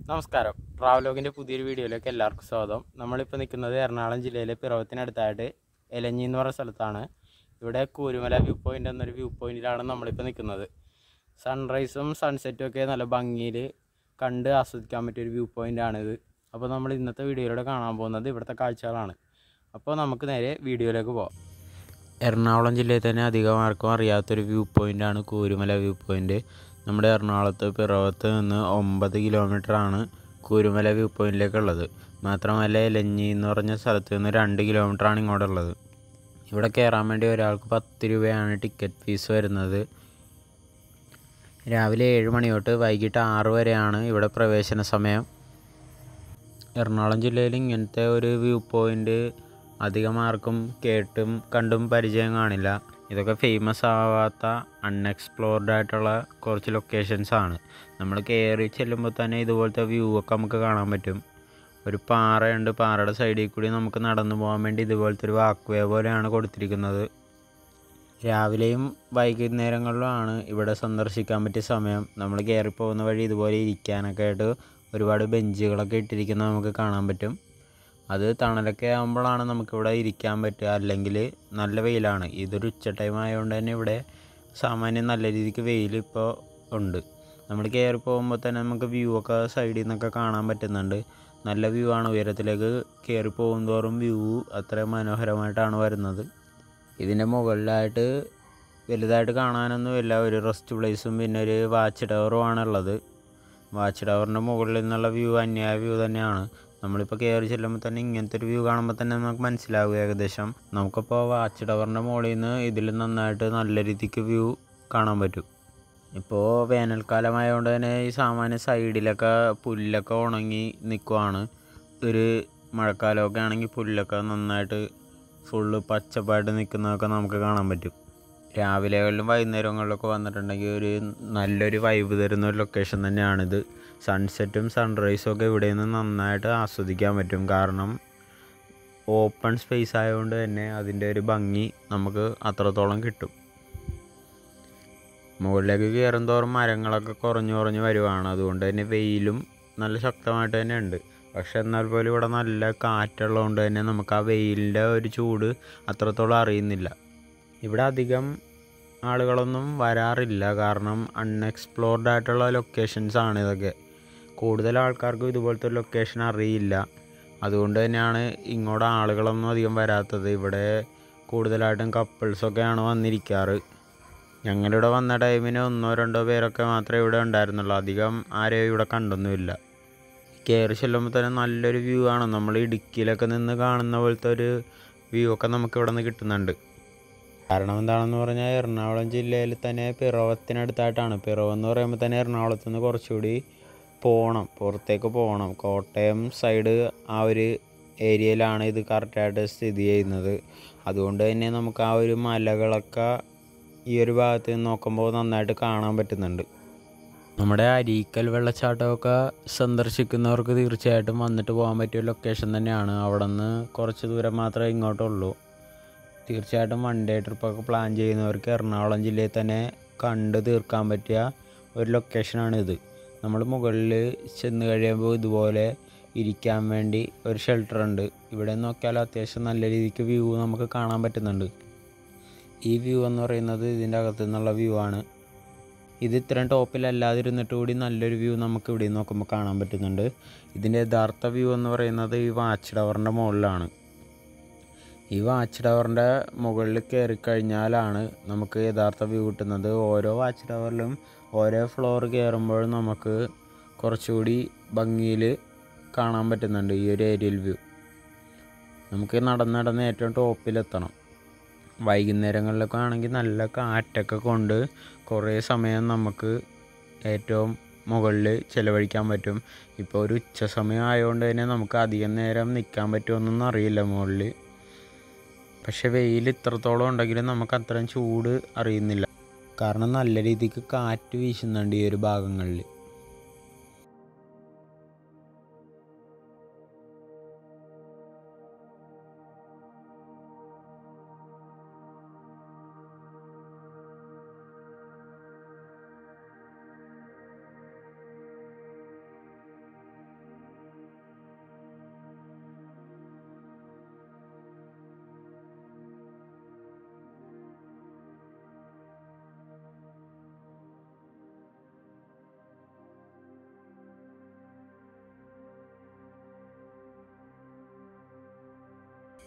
നമസ്കാരം ട്രാവലോഗിൻ്റെ പുതിയൊരു വീഡിയോയിലേക്ക് എല്ലാവർക്കും സ്വാഗതം നമ്മളിപ്പോൾ നിൽക്കുന്നത് എറണാകുളം ജില്ലയിലെ പിറവത്തിനടുത്തായിട്ട് എലഞ്ഞി എന്ന് പറയുന്ന സ്ഥലത്താണ് ഇവിടെ കൂരുമല വ്യൂ പോയിൻ്റ് എന്നൊരു വ്യൂ പോയിന്റിലാണ് നമ്മളിപ്പോൾ നിൽക്കുന്നത് സൺറൈസും സൺസെറ്റും ഒക്കെ നല്ല ഭംഗിയിൽ കണ്ട് ആസ്വദിക്കാൻ പറ്റിയൊരു വ്യൂ പോയിൻ്റാണിത് അപ്പോൾ നമ്മൾ ഇന്നത്തെ വീഡിയോയിലൂടെ കാണാൻ പോകുന്നത് ഇവിടുത്തെ കാഴ്ചകളാണ് അപ്പോൾ നമുക്ക് നേരെ വീഡിയോയിലേക്ക് പോകാം എറണാകുളം ജില്ലയിൽ തന്നെ അധികം ആർക്കും അറിയാത്തൊരു വ്യൂ പോയിൻ്റാണ് കൂരുമല വ്യൂ പോയിൻ്റ് നമ്മുടെ എറണാകുളത്ത് പിറവത്ത് നിന്ന് ഒമ്പത് കിലോമീറ്ററാണ് കൂരുമല വ്യൂ പോയിൻറ്റിലേക്കുള്ളത് മാത്രമല്ല എലഞ്ഞി എന്ന് പറഞ്ഞ സ്ഥലത്ത് നിന്ന് രണ്ട് കിലോമീറ്ററാണ് ഇങ്ങോട്ടുള്ളത് ഇവിടെ കയറാൻ വേണ്ടി ഒരാൾക്ക് പത്ത് രൂപയാണ് ടിക്കറ്റ് ഫീസ് വരുന്നത് രാവിലെ ഏഴ് മണി തൊട്ട് വൈകിട്ട് ആറ് വരെയാണ് ഇവിടെ പ്രവേശന സമയം എറണാകുളം ജില്ലയിൽ ഇങ്ങനത്തെ ഒരു വ്യൂ പോയിൻ്റ് അധികം ആർക്കും കേട്ടും കണ്ടും പരിചയം കാണില്ല ഇതൊക്കെ ഫേമസ് ആവാത്ത അൺഎക്സ്പ്ലോർഡ് ആയിട്ടുള്ള കുറച്ച് ലൊക്കേഷൻസ് ആണ് നമ്മൾ കയറി ചെല്ലുമ്പോൾ തന്നെ ഇതുപോലത്തെ വ്യൂ ഒക്കെ നമുക്ക് കാണാൻ പറ്റും ഒരു പാറയുണ്ട് പാറയുടെ സൈഡിൽ കൂടി നമുക്ക് നടന്നു പോകാൻ വേണ്ടി ഇതുപോലത്തെ ഒരു വാക്ക് വേ പോലെയാണ് കൊടുത്തിരിക്കുന്നത് രാവിലെയും വൈകുന്നേരങ്ങളിലുമാണ് ഇവിടെ സന്ദർശിക്കാൻ പറ്റിയ സമയം നമ്മൾ കയറി പോകുന്ന വഴി ഇതുപോലെ ഇരിക്കാനൊക്കെ ആയിട്ട് ഒരുപാട് ബെഞ്ചുകളൊക്കെ ഇട്ടിരിക്കുന്നത് നമുക്ക് കാണാൻ പറ്റും അത് തണലൊക്കെ ആകുമ്പോഴാണ് നമുക്കിവിടെ ഇരിക്കാൻ പറ്റുക അല്ലെങ്കിൽ നല്ല വെയിലാണ് ഇതൊരു ഉച്ച ടൈം ആയതുകൊണ്ട് തന്നെ ഇവിടെ സാമാന്യം നല്ല രീതിക്ക് വെയിൽ ഇപ്പോൾ ഉണ്ട് നമ്മൾ കയറി പോകുമ്പോൾ തന്നെ നമുക്ക് വ്യൂ ഒക്കെ സൈഡിൽ നിന്നൊക്കെ കാണാൻ പറ്റുന്നുണ്ട് നല്ല വ്യൂ ആണ് ഉയരത്തിലേക്ക് കയറി പോകുന്തോറും വ്യൂ അത്ര മനോഹരമായിട്ടാണ് വരുന്നത് ഇതിൻ്റെ മുകളിലായിട്ട് വലുതായിട്ട് കാണാനൊന്നുമില്ല ഒരു റെസ്റ്റ് പ്ലേസും പിന്നെ ഒരു വാച്ച് ടവറുമാണ് ഉള്ളത് വാച്ച് ടവറിൻ്റെ മുകളിൽ നിന്നുള്ള വ്യൂ അന്യായ വ്യൂ തന്നെയാണ് നമ്മളിപ്പോൾ കയറി ചെല്ലുമ്പോൾ തന്നെ ഇങ്ങനത്തെ ഒരു വ്യൂ കാണുമ്പോൾ തന്നെ നമുക്ക് മനസ്സിലാവും ഏകദേശം നമുക്കിപ്പോൾ വാച്ച് ടവറിൻ്റെ മുകളിൽ നിന്ന് ഇതിൽ നന്നായിട്ട് നല്ല രീതിക്ക് വ്യൂ കാണാൻ പറ്റും ഇപ്പോൾ വേനൽക്കാലമായതുകൊണ്ട് തന്നെ ഈ സാമാന്യ സൈഡിലൊക്കെ പുല്ലൊക്കെ ഉണങ്ങി നിൽക്കുവാണ് ഒരു മഴക്കാലമൊക്കെ ആണെങ്കിൽ പുല്ലൊക്കെ നന്നായിട്ട് ഫുള്ള് പച്ചപ്പായിട്ട് നിൽക്കുന്നതൊക്കെ നമുക്ക് കാണാൻ പറ്റും രാവിലെകളിലും വൈകുന്നേരങ്ങളിലൊക്കെ വന്നിട്ടുണ്ടെങ്കിൽ ഒരു നല്ലൊരു വൈബ് തരുന്ന ഒരു ലൊക്കേഷൻ തന്നെയാണിത് സൺസെറ്റും സൺറൈസും ഒക്കെ ഇവിടെ നിന്ന് നന്നായിട്ട് ആസ്വദിക്കാൻ പറ്റും കാരണം ഓപ്പൺ സ്പേസ് ആയതുകൊണ്ട് തന്നെ അതിൻ്റെ ഒരു ഭംഗി നമുക്ക് അത്രത്തോളം കിട്ടും മുകളിലേക്ക് കയറും തോറും മരങ്ങളൊക്കെ കുറഞ്ഞു കുറഞ്ഞ് വരുവാണ് അതുകൊണ്ട് തന്നെ വെയിലും നല്ല ശക്തമായിട്ട് തന്നെ ഉണ്ട് പക്ഷെ എന്നാൽ പോലും ഇവിടെ നല്ല കാറ്റുള്ളതുകൊണ്ട് തന്നെ നമുക്ക് ആ വെയിലിൻ്റെ ഒരു ചൂട് അത്രത്തോളം അറിയുന്നില്ല ഇവിടെ അധികം ആളുകളൊന്നും വരാറില്ല കാരണം അൺഎക്സ്പ്ലോർഡ് ആയിട്ടുള്ള ലൊക്കേഷൻസ് ആണ് ഇതൊക്കെ കൂടുതൽ ആൾക്കാർക്കും ഇതുപോലത്തെ ഒരു ലൊക്കേഷൻ അറിയില്ല അതുകൊണ്ട് തന്നെയാണ് ഇങ്ങോട്ട് ആളുകളൊന്നും അധികം വരാത്തത് ഇവിടെ കൂടുതലായിട്ടും കപ്പിൾസൊക്കെയാണ് വന്നിരിക്കാറ് ഞങ്ങളിവിടെ വന്ന ടൈമിന് ഒന്നോ രണ്ടോ പേരൊക്കെ മാത്രമേ ഇവിടെ ഉണ്ടായിരുന്നുള്ളൂ അധികം ആരെയും ഇവിടെ കണ്ടൊന്നുമില്ല കയറി ചെല്ലുമ്പോൾ തന്നെ നല്ലൊരു വ്യൂ ആണ് നമ്മൾ ഇടുക്കിയിലൊക്കെ നിന്ന് കാണുന്ന പോലത്തെ ഒരു വ്യൂ ഒക്കെ നമുക്ക് ഇവിടെ നിന്ന് കിട്ടുന്നുണ്ട് കാരണം എന്താണെന്ന് പറഞ്ഞാൽ എറണാകുളം ജില്ലയിൽ തന്നെ പിറവത്തിനടുത്തായിട്ടാണ് പിറവം എന്ന് പറയുമ്പോൾ തന്നെ എറണാകുളത്ത് നിന്ന് കുറച്ചുകൂടി പോകണം പുറത്തേക്ക് പോകണം കോട്ടയം സൈഡ് ആ ഒരു ഏരിയയിലാണ് ഇത് കറക്റ്റായിട്ട് സ്ഥിതി ചെയ്യുന്നത് അതുകൊണ്ട് തന്നെ നമുക്ക് ആ ഒരു മലകളൊക്കെ ഈ ഒരു ഭാഗത്ത് നിന്ന് നോക്കുമ്പോൾ നന്നായിട്ട് കാണാൻ പറ്റുന്നുണ്ട് നമ്മുടെ അരീക്കൽ വെള്ളച്ചാട്ടമൊക്കെ സന്ദർശിക്കുന്നവർക്ക് തീർച്ചയായിട്ടും വന്നിട്ട് പോകാൻ പറ്റിയ ലൊക്കേഷൻ തന്നെയാണ് അവിടെ നിന്ന് കുറച്ച് ദൂരം മാത്രമേ ഇങ്ങോട്ടുള്ളൂ തീർച്ചയായിട്ടും വൺ ഡേ ട്രിപ്പൊക്കെ പ്ലാൻ ചെയ്യുന്നവർക്ക് എറണാകുളം ജില്ലയിൽ തന്നെ കണ്ട് തീർക്കാൻ പറ്റിയ ഒരു ലൊക്കേഷനാണിത് നമ്മൾ മുകളിൽ ചെന്ന് കഴിയുമ്പോൾ ഇതുപോലെ ഇരിക്കാൻ വേണ്ടി ഒരു ഷെൽട്ടർ ഉണ്ട് ഇവിടെ നോക്കിയാൽ അത്യാവശ്യം നല്ല രീതിക്ക് വ്യൂ നമുക്ക് കാണാൻ പറ്റുന്നുണ്ട് ഈ വ്യൂ എന്ന് പറയുന്നത് ഇതിൻ്റെ അകത്തു നിന്നുള്ള വ്യൂ ആണ് ഇത് ഇത്രയും ടോപ്പിലല്ലാതിരുന്നിട്ട് കൂടി നല്ലൊരു വ്യൂ നമുക്ക് ഇവിടെ നോക്കുമ്പോൾ കാണാൻ പറ്റുന്നുണ്ട് ഇതിൻ്റെ യഥാർത്ഥ വ്യൂ എന്ന് പറയുന്നത് ഈ വാച്ച് ടവറിൻ്റെ മുകളിലാണ് ഈ വാച്ച് ടവറിൻ്റെ മുകളിൽ കയറി കഴിഞ്ഞാലാണ് നമുക്ക് യഥാർത്ഥ വ്യൂ കിട്ടുന്നത് ഓരോ വാച്ച് ടവറിലും ഓരോ ഫ്ലോർ കയറുമ്പോഴും നമുക്ക് കുറച്ചുകൂടി ഭംഗിയിൽ കാണാൻ പറ്റുന്നുണ്ട് ഈ ഒരു ഏരിയൽ വ്യൂ നമുക്ക് നടന്ന് നടന്ന് ഏറ്റവും ടോപ്പിലെത്തണം വൈകുന്നേരങ്ങളിലൊക്കെ ആണെങ്കിൽ നല്ല കാറ്റൊക്കെ കൊണ്ട് കുറേ സമയം നമുക്ക് ഏറ്റവും മുകളിൽ ചിലവഴിക്കാൻ പറ്റും ഇപ്പോൾ ഒരു ഉച്ച സമയം ആയതുകൊണ്ട് തന്നെ നമുക്ക് അധികം നേരം നിൽക്കാൻ പറ്റുമെന്നൊന്നും അറിയില്ല മുകളിൽ പക്ഷെ വെയിൽ ഇത്രത്തോളം ഉണ്ടെങ്കിലും നമുക്ക് അത്രയും ചൂട് അറിയുന്നില്ല കാരണം നല്ല രീതിക്ക് കാറ്റ് വീശുന്നുണ്ട് ഈ ഒരു ഭാഗങ്ങളിൽ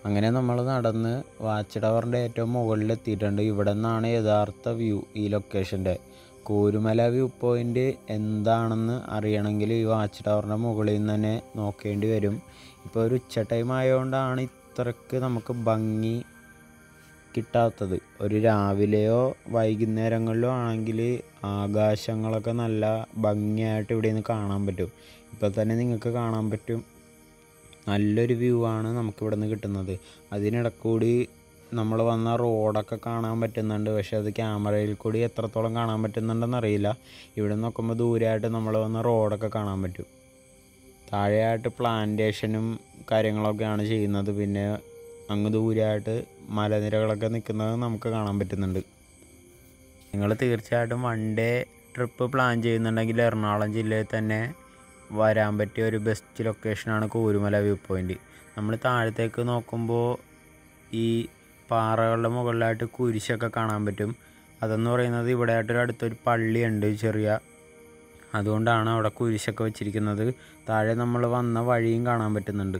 അങ്ങനെ നമ്മൾ നടന്ന് വാച്ച് ടവറിൻ്റെ ഏറ്റവും മുകളിലെത്തിയിട്ടുണ്ട് ഇവിടെ നിന്നാണ് യഥാർത്ഥ വ്യൂ ഈ ലൊക്കേഷൻ്റെ കൂരുമല വ്യൂ പോയിൻ്റ് എന്താണെന്ന് അറിയണമെങ്കിൽ ഈ വാച്ച് ടവറിൻ്റെ മുകളിൽ നിന്ന് തന്നെ നോക്കേണ്ടി വരും ഇപ്പോൾ ഒരു ഉച്ച ടൈം ആയതുകൊണ്ടാണ് ഇത്രയ്ക്ക് നമുക്ക് ഭംഗി കിട്ടാത്തത് ഒരു രാവിലെയോ വൈകുന്നേരങ്ങളിലോ ആണെങ്കിൽ ആകാശങ്ങളൊക്കെ നല്ല ഭംഗിയായിട്ട് ഇവിടെ നിന്ന് കാണാൻ പറ്റും ഇപ്പോൾ തന്നെ നിങ്ങൾക്ക് കാണാൻ പറ്റും നല്ലൊരു വ്യൂ ആണ് നമുക്ക് ഇവിടെ നിന്ന് കിട്ടുന്നത് അതിനിടക്കൂടി നമ്മൾ വന്ന റോഡൊക്കെ കാണാൻ പറ്റുന്നുണ്ട് പക്ഷെ അത് ക്യാമറയിൽ കൂടി എത്രത്തോളം കാണാൻ പറ്റുന്നുണ്ടെന്ന് അറിയില്ല ഇവിടെ നോക്കുമ്പോൾ ദൂരെയായിട്ട് നമ്മൾ വന്ന റോഡൊക്കെ കാണാൻ പറ്റും താഴെയായിട്ട് പ്ലാന്റേഷനും കാര്യങ്ങളൊക്കെയാണ് ചെയ്യുന്നത് പിന്നെ അങ്ങ് ദൂരെയായിട്ട് മലനിരകളൊക്കെ നിൽക്കുന്നത് നമുക്ക് കാണാൻ പറ്റുന്നുണ്ട് നിങ്ങൾ തീർച്ചയായിട്ടും വൺ ഡേ ട്രിപ്പ് പ്ലാൻ ചെയ്യുന്നുണ്ടെങ്കിൽ എറണാകുളം ജില്ലയിൽ തന്നെ വരാൻ പറ്റിയ ഒരു ബെസ്റ്റ് ലൊക്കേഷനാണ് കൂരുമല വ്യൂ പോയിൻ്റ് നമ്മൾ താഴത്തേക്ക് നോക്കുമ്പോൾ ഈ പാറകളുടെ മുകളിലായിട്ട് കുരിശൊക്കെ കാണാൻ പറ്റും അതെന്ന് പറയുന്നത് ഇവിടെ ആയിട്ടൊരു അടുത്തൊരു പള്ളിയുണ്ട് ചെറിയ അതുകൊണ്ടാണ് അവിടെ കുരിശൊക്കെ വെച്ചിരിക്കുന്നത് താഴെ നമ്മൾ വന്ന വഴിയും കാണാൻ പറ്റുന്നുണ്ട്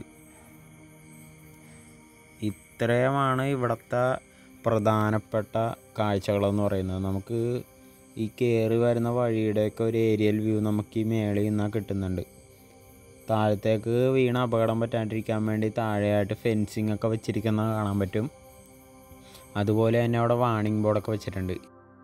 ഇത്രയുമാണ് ഇവിടുത്തെ പ്രധാനപ്പെട്ട കാഴ്ചകളെന്ന് പറയുന്നത് നമുക്ക് ഈ കയറി വരുന്ന വഴിയുടെയൊക്കെ ഒരു ഏരിയൽ വ്യൂ നമുക്ക് ഈ മേളിൽ നിന്നാൽ കിട്ടുന്നുണ്ട് താഴത്തേക്ക് വീണ അപകടം പറ്റാണ്ടിരിക്കാൻ വേണ്ടി താഴെയായിട്ട് ഫെൻസിങ് ഒക്കെ വെച്ചിരിക്കുന്നത് കാണാൻ പറ്റും അതുപോലെ തന്നെ അവിടെ വാണിംഗ് ബോർഡൊക്കെ വെച്ചിട്ടുണ്ട്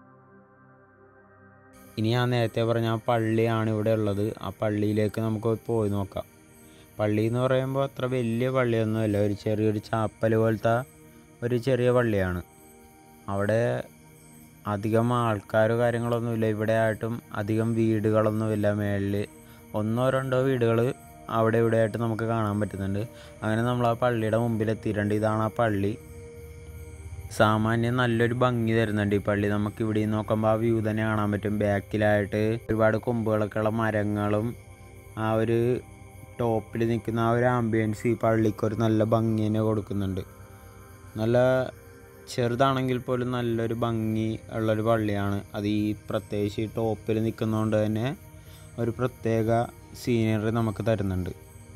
ഇനി ഞാൻ നേരത്തെ പറഞ്ഞ ആ പള്ളിയാണ് ഇവിടെ ഉള്ളത് ആ പള്ളിയിലേക്ക് നമുക്ക് പോയി നോക്കാം പള്ളി എന്ന് പറയുമ്പോൾ അത്ര വലിയ പള്ളിയൊന്നുമല്ല ഒരു ചെറിയൊരു ചാപ്പൽ പോലത്തെ ഒരു ചെറിയ പള്ളിയാണ് അവിടെ അധികം ആൾക്കാരോ കാര്യങ്ങളൊന്നുമില്ല ഇവിടെ ആയിട്ടും അധികം വീടുകളൊന്നുമില്ല മേളിൽ ഒന്നോ രണ്ടോ വീടുകൾ അവിടെ ഇവിടെ ആയിട്ട് നമുക്ക് കാണാൻ പറ്റുന്നുണ്ട് അങ്ങനെ നമ്മൾ ആ പള്ളിയുടെ മുമ്പിൽ എത്തിയിട്ടുണ്ട് ഇതാണ് ആ പള്ളി സാമാന്യം നല്ലൊരു ഭംഗി തരുന്നുണ്ട് ഈ പള്ളി നമുക്ക് ഇവിടെ നിന്ന് നോക്കുമ്പോൾ ആ വ്യൂ തന്നെ കാണാൻ പറ്റും ബാക്കിലായിട്ട് ഒരുപാട് കൊമ്പുകളൊക്കെ ഉള്ള മരങ്ങളും ആ ഒരു ടോപ്പിൽ നിൽക്കുന്ന ആ ഒരു ആംബിയൻസ് ഈ പള്ളിക്ക് ഒരു നല്ല ഭംഗി തന്നെ കൊടുക്കുന്നുണ്ട് നല്ല ചെറുതാണെങ്കിൽ പോലും നല്ലൊരു ഭംഗി ഉള്ളൊരു പള്ളിയാണ് അത് ഈ പ്രത്യേകിച്ച് ഈ ടോപ്പിൽ നിൽക്കുന്നതുകൊണ്ട് തന്നെ ഒരു പ്രത്യേക സീനറി നമുക്ക് തരുന്നുണ്ട്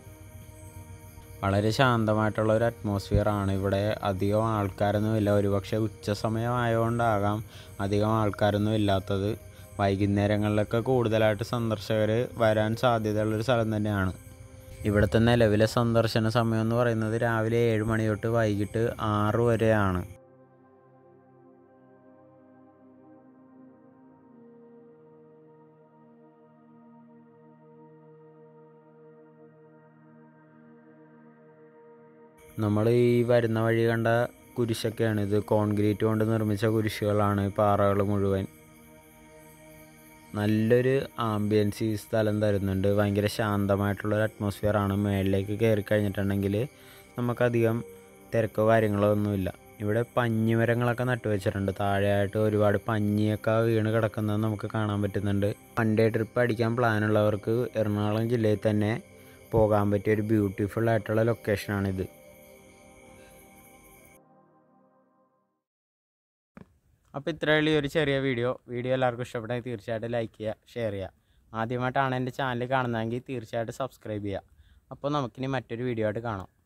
വളരെ ശാന്തമായിട്ടുള്ള ഒരു അറ്റ്മോസ്ഫിയർ ആണ് ഇവിടെ അധികം ആൾക്കാരൊന്നുമില്ല ഒരുപക്ഷെ ഉച്ച സമയമായതുകൊണ്ടാകാം അധികം ആൾക്കാരൊന്നും ഇല്ലാത്തത് വൈകുന്നേരങ്ങളിലൊക്കെ കൂടുതലായിട്ട് സന്ദർശകർ വരാൻ സാധ്യതയുള്ളൊരു സ്ഥലം തന്നെയാണ് ഇവിടുത്തെ നിലവിലെ സന്ദർശന സമയം എന്ന് പറയുന്നത് രാവിലെ ഏഴ് മണി തൊട്ട് വൈകിട്ട് ആറ് വരെയാണ് നമ്മൾ ഈ വരുന്ന വഴി കണ്ട കുരിശൊക്കെയാണ് ഇത് കോൺക്രീറ്റ് കൊണ്ട് നിർമ്മിച്ച കുരിശുകളാണ് ഈ പാറകൾ മുഴുവൻ നല്ലൊരു ആംബിയൻസ് ഈ സ്ഥലം തരുന്നുണ്ട് ഭയങ്കര ശാന്തമായിട്ടുള്ളൊരു അറ്റ്മോസ്ഫിയർ ആണ് മേളിലേക്ക് കയറി കഴിഞ്ഞിട്ടുണ്ടെങ്കിൽ നമുക്കധികം തിരക്കോ കാര്യങ്ങളോ ഒന്നുമില്ല ഇവിടെ പഞ്ഞിമരങ്ങളൊക്കെ നട്ടുവെച്ചിട്ടുണ്ട് താഴെയായിട്ട് ഒരുപാട് പഞ്ഞിയൊക്കെ വീണ് കിടക്കുന്നത് നമുക്ക് കാണാൻ പറ്റുന്നുണ്ട് വൺ ഡേ ട്രിപ്പ് അടിക്കാൻ പ്ലാനുള്ളവർക്ക് എറണാകുളം ജില്ലയിൽ തന്നെ പോകാൻ പറ്റിയ ഒരു ബ്യൂട്ടിഫുൾ ആയിട്ടുള്ള ലൊക്കേഷനാണിത് അപ്പോൾ ഇത്രയുള്ള ഈ ഒരു ചെറിയ വീഡിയോ വീഡിയോ എല്ലാവർക്കും ഇഷ്ടപ്പെട്ടെങ്കിൽ തീർച്ചയായിട്ടും ലൈക്ക് ചെയ്യുക ഷെയർ ചെയ്യുക ആദ്യമായിട്ടാണ് എൻ്റെ ചാനൽ കാണുന്നതെങ്കിൽ തീർച്ചയായിട്ടും സബ്സ്ക്രൈബ് ചെയ്യുക അപ്പോൾ നമുക്കിനി മറ്റൊരു വീഡിയോ ആയിട്ട് കാണാം